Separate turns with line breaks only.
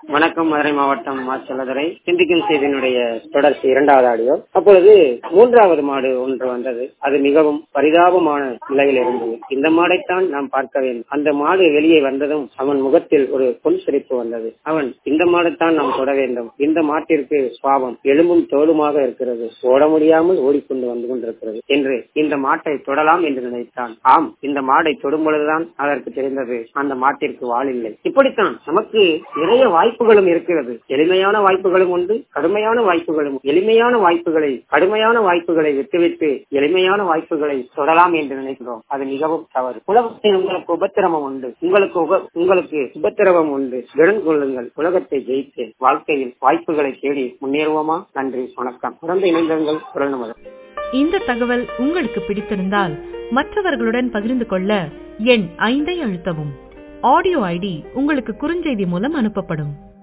வணக்கம் மதுரை மாவட்டம் மாச்சலதுரை சிந்திக்கும் செய்தியினுடைய தொடர்ச்சி இரண்டாவது ஆடியோ அப்பொழுது மூன்றாவது மாடு ஒன்று வந்தது அது மிகவும் பரிதாபமான நிலையில் இருந்தது இந்த மாடைத்தான் நாம் பார்க்க வேண்டும் அந்த மாடு வெளியே வந்ததும் அவன் முகத்தில் ஒரு பொன் சிரிப்பு வந்தது அவன் இந்த மாடைத்தான் நாம் தொட வேண்டும் இந்த மாட்டிற்கு சுவாபம் எலும்பும் தோலுமாக இருக்கிறது ஓட முடியாமல் ஓடிக்கொண்டு வந்து கொண்டிருக்கிறது என்று இந்த மாட்டை தொடலாம் என்று நினைத்தான் ஆம் இந்த மாடை தொடும் பொழுதுதான் அதற்கு தெரிந்தது அந்த மாட்டிற்கு வாள் இல்லை இப்படித்தான் நமக்கு நிறைய வாய்ப்புகளும் இருக்கிறது எளிமையான வாய்ப்புகளும் உண்டு கடுமையான வாய்ப்புகளும் எளிமையான வாய்ப்புகளை கடுமையான வாய்ப்புகளை விட்டுவிட்டு எளிமையான வாய்ப்புகளை தொடலாம் என்று நினைக்கிறோம் அது மிகவும் தவறு உலகத்தில் உங்களுக்கு உபத்திரமம் உண்டு உங்களுக்கு உப- உங்களுக்கு உபத்திரவம் உண்டு திறன் கொள்ளுங்கள் உலகத்தை ஜெயித்து வாழ்க்கையில் வாய்ப்புகளை தேடி முன்னேறுவோமா நன்றி வணக்கம் தொடர்ந்து இணைந்தங்கள் குரல் நமது
இந்த தகவல் உங்களுக்கு பிடித்திருந்தால் மற்றவர்களுடன் பகிர்ந்து கொள்ள எண் ஐந்தை அழுத்தவும் ஆடியோ ஐடி உங்களுக்கு குறுஞ்செய்தி மூலம் அனுப்பப்படும்